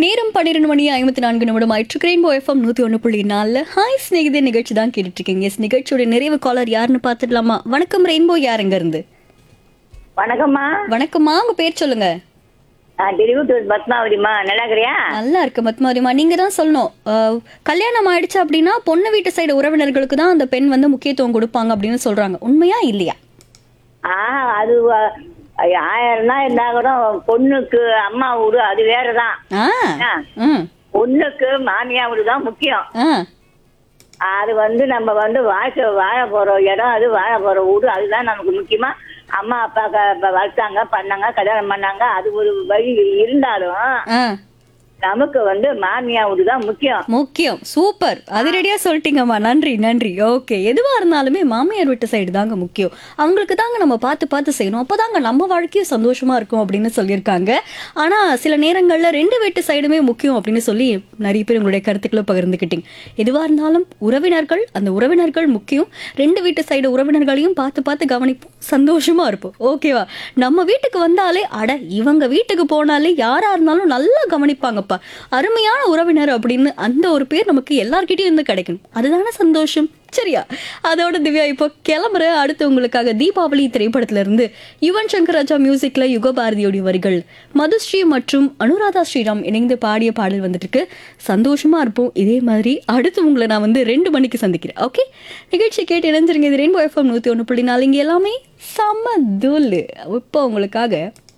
நேரம் பன்னிரெண்டு மணி ஐம்பத்தி நான்கு நிமிடம் ஆயிற்று கிரெயின்போ எஃப்எம் நூத்தி ஒன்று புள்ளி நாலுல ஹாய் ஸ்நேகிதே நிகழ்ச்சி தான் கேட்டுட்டு இருக்கீங்க எஸ் நிகழ்ச்சியோட நிறைவு காலர் யாருன்னு பார்த்துடலாமா வணக்கம் ரெயின்போ யார் எங்க இருந்து வணக்கம்மா வணக்கம்மா உங்க பேர் சொல்லுங்க நான் திருவிட்டூர் பத்மாவதிம்மா நல்லா இருக்கிறியா நல்லா இருக்கு மத்மாரிமா நீங்க தான் சொல்லணும் அஹ், கல்யாணம் ஆயிடுச்சு அப்படின்னா பொண்ணு வீட்டு சைடு உறவினர்களுக்கு தான் அந்த பெண் வந்து முக்கியத்துவம் கொடுப்பாங்க அப்படின்னு சொல்றாங்க உண்மையா இல்லையா ஆ அது வ- ஆயிரம் தான் இருந்தா கூட பொண்ணுக்கு அம்மா வீடு அது வேறதான் ஆ ஆ, ம் பொண்ணுக்கு மாமியா வீடு தான் முக்கியம் ஆ அது வந்து நம்ம வந்து வாழ்க்கை வாழ போற இடம் அது வாழ போற வீடு அதுதான் நமக்கு முக்கியமா அம்மா அப்பா க- ப- வளர்த்தாங்க பண்ணாங்க கல்யாணம் பண்ணாங்க அது ஒரு வழி இருந்தாலும் ஆ நமக்கு வந்து மாமியா வீடு தான் முக்கியம் முக்கியம் சூப்பர் அதிரடியா சொல்லிட்டீங்கம்மா நன்றி நன்றி ஓகே எதுவா இருந்தாலுமே மாமியார் வீட்டு சைடு தாங்க முக்கியம் அவங்களுக்கு தாங்க நம்ம பார்த்து பார்த்து செய்யணும் அப்போதாங்க நம்ம வாழ்க்கையும் சந்தோஷமா இருக்கும் அப்படின்னு சொல்லியிருக்காங்க ஆனா சில நேரங்கள்ல ரெண்டு வீட்டு சைடுமே முக்கியம் அப்படின்னு சொல்லி நிறைய பேர் உங்களுடைய கருத்துக்களை பகிர்ந்துக்கிட்டீங்க எதுவா இருந்தாலும் உறவினர்கள் அந்த உறவினர்கள் முக்கியம் ரெண்டு வீட்டு சைடு உறவினர்களையும் பார்த்து பார்த்து கவனிப்போம் சந்தோஷமா இருப்போம் ஓகேவா நம்ம வீட்டுக்கு வந்தாலே அட இவங்க வீட்டுக்கு போனாலே யாரா இருந்தாலும் நல்லா கவனிப்பாங்கப்பா அருமையான உறவினர் அப்படின்னு அந்த ஒரு பேர் நமக்கு எல்லார்கிட்டயும் இருந்து கிடைக்கணும் அதுதானே சந்தோஷம் சரியா அதோட திவ்யா இப்போ கிளம்புற அடுத்து உங்களுக்காக தீபாவளி திரைப்படத்துல இருந்து யுவன் சங்கர் ராஜா மியூசிக்ல யுகபாரதியோடைய வரிகள் மதுஸ்ரீ மற்றும் அனுராதா ஸ்ரீராம் இணைந்து பாடிய பாடல் வந்துட்டு இருக்கு சந்தோஷமா இருப்போம் இதே மாதிரி அடுத்து உங்களை நான் வந்து ரெண்டு மணிக்கு சந்திக்கிறேன் ஓகே நிகழ்ச்சி கேட்டு இணைஞ்சிருங்க இது ரெயின்போ எஃப்எம் நூத்தி ஒன்று புள்ளி நாலு இங்க எல்லாமே செம்ம தூள் இப்போ உங்களுக்காக